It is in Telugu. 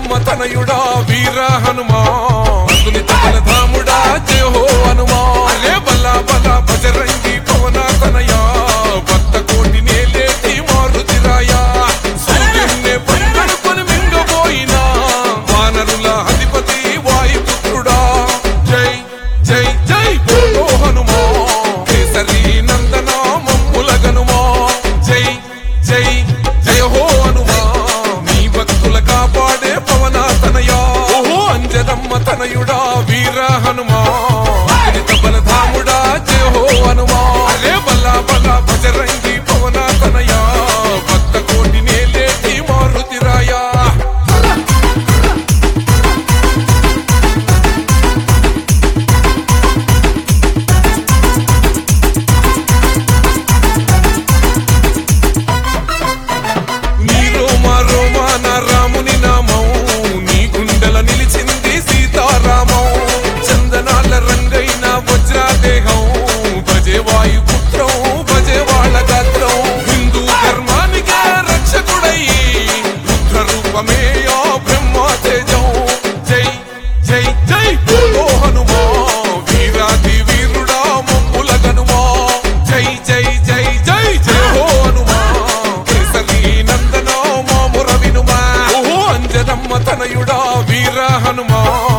అంజనమ్మ తనయుడా వీర హనుమా అందునిత బలధాముడా జయ హో హనుమా అరే బల బల బజరంగి పవన తనయా భక్త కోటి నేలేటి మారుతిరాయా సూర్యున్నే పంగడుకొని మింగబోయినా వానరుల అధిపతి వాయుపుత్రుడా జై జై జై బోలో హనుమా కేసరి నందన మమ్ముల గనుమా జై జై జయ హో హనుమా నీ భక్తుల కాపాడే పవన తనయా ఓహో అంజనమ్మ తనయుడా వీర హనుమా అగ్నిత బలధాముడా జయ హో హనుమా అరే బల్ల బల భజరంగి పవన తనయా భక్త కోటి నేలేటి మారుతిరాయా నీ రోమ రోమాన రాముని నామం నీ గుండెల నిలిచింది సీతారామం చందనాల రంగైన వజ్రాదేహం భజే వాయుపుత్రం భజే వాళ్ళ గాత్రం హిందూ ధర్మానికే రక్షకుడయ్యి రుద్ర రూపమే ఆ బ్రహ్మ తేజం జై జై జై బోలో హనుమా వీరాది వీరుడా మమ్ముల గనుమా జై జై జై జై జయ హో హనుమా కేసరి నందన మాముర వినుమా ఓహో అంజనమ్మ తనయుడా వీర హనుమా